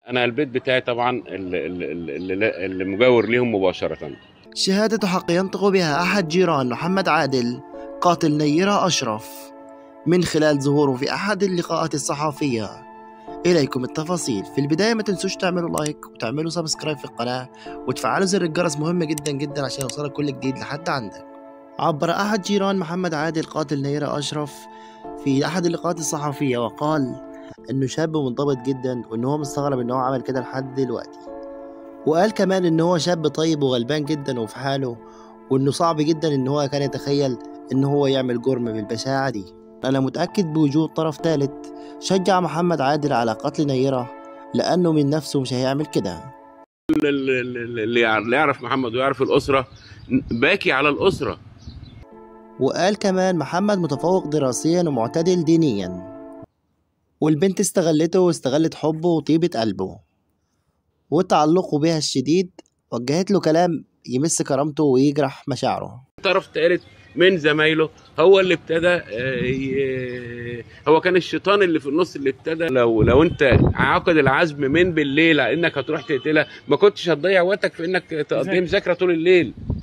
انا البيت بتاعي طبعا اللي, اللي, اللي مجاور ليهم مباشره شهادة حق ينطق بها أحد جيران محمد عادل قاتل نيرة أشرف من خلال ظهوره في أحد اللقاءات الصحفية إليكم التفاصيل في البداية ما تنسوش تعملوا لايك وتعملوا سبسكرايب في القناة وتفعلوا زر الجرس مهم جدا جدا عشان يوصلك كل جديد لحد عندك عبر أحد جيران محمد عادل قاتل نيرة أشرف في أحد اللقاءات الصحفية وقال إنه شاب منضبط جدا وإن هو مستغرب إن هو عمل كده لحد دلوقتي وقال كمان إن هو شاب طيب وغلبان جدا وفي حاله وإنه صعب جدا إن هو كان يتخيل إن هو يعمل جرم بالبشاعة دي أنا متأكد بوجود طرف ثالث شجع محمد عادل على قتل نيرة لأنه من نفسه مش هيعمل كده اللي, اللي يعرف محمد ويعرف الاسره باكي على الاسره وقال كمان محمد متفوق دراسيا ومعتدل دينيا والبنت استغلته واستغلت حبه وطيبة قلبه وتعلقه بها الشديد وجهت له كلام يمس كرامته ويجرح مشاعره طرف ثالث من زمايله هو اللي ابتدى هو كان الشيطان اللي في النص اللي ابتدى لو لو انت عقد العزم من بالليل انك هتروح تقتلها ما كنتش هتضيع وقتك في انك تقضي مذاكره طول الليل